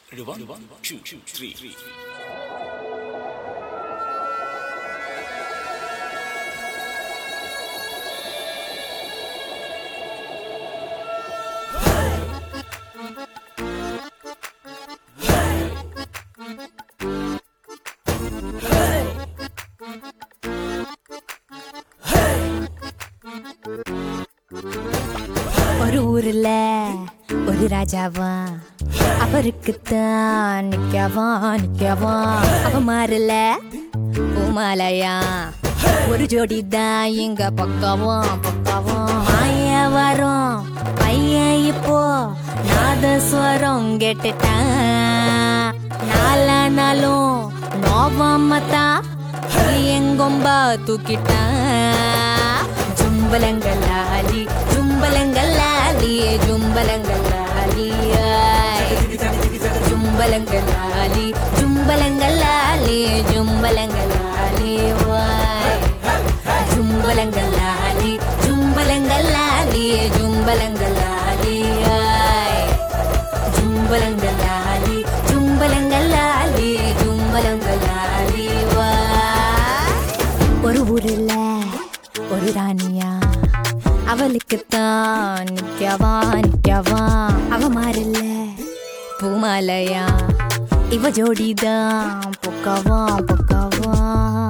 Ready, one, two, three. ஒரு ஊர்ல ஒரு ராஜாவா அவருக்குத்தான் நிக்கவா நிக்கவா அவ மாறல பூமாலையா ஒரு ஜோடி தான் இங்க பக்கவும் பக்கவும் மாய வரும் பையன் இப்போ நாதஸ்வரம் கேட்டுட்டான் நாலா நாளும் நோவாமத்தான் எங்கொம்பா தூக்கிட்டான் ஜும்பலங்கல்லாலி ஜும்பலங்கல்லாலி ஜும்பலங்கல்லாலி ஜும்பலங்கல்லாலி ஜும்பலங்கல்லாலி ஜும்பலங்கல்லாலி வாய் ஜும்பலங்கல்லாலி ஜும்பலங்கல்லாலி ஜும்பலங்கல்லாலி ஆய் ஜும்பலங்கல்லாலி ஜும்பலங்கல்லாலி ஜும்பலங்கல்லாலி வாய் ஒரு ஊர்ல ஒரு ராணியா அவளுக்குத்தான் நிக்கவா நிக்கவா அவ மாறல பூமாலையா இவ ஜோடிதான் பொக்கவா பொக்கவா